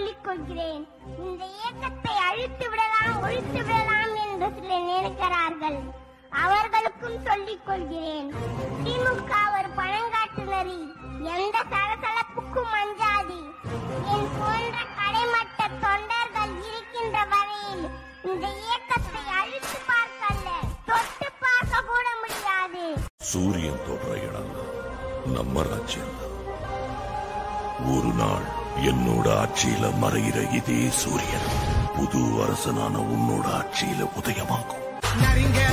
சொல்லிக் கொள்கிறேன் இந்த இயக்கத்தை அழித்து விடலாம் ஒழித்து விடலாம் என்று சிலர் நினைக்கிறார்கள் அவர்களுக்கும் சொல்லிக் கொள்கிறேன் திமுக ஒரு பழங்காட்டு நரி எந்த சலசலப்புக்கும் அஞ்சாது என் போன்ற கடைமட்ட தொண்டர்கள் இருக்கின்ற வரையில் இந்த இயக்கத்தை அழித்து பார்க்கல்ல தொட்டு பார்க்க கூட முடியாது சூரியன் தொடுற இடம் நம்ம ராஜ்யம் ஒரு நாள் என்னோட ஆட்சியில மறையிற இதே சூரியன் புது அரசனான உன்னோட ஆட்சியில உதயமாகும் நரிங்க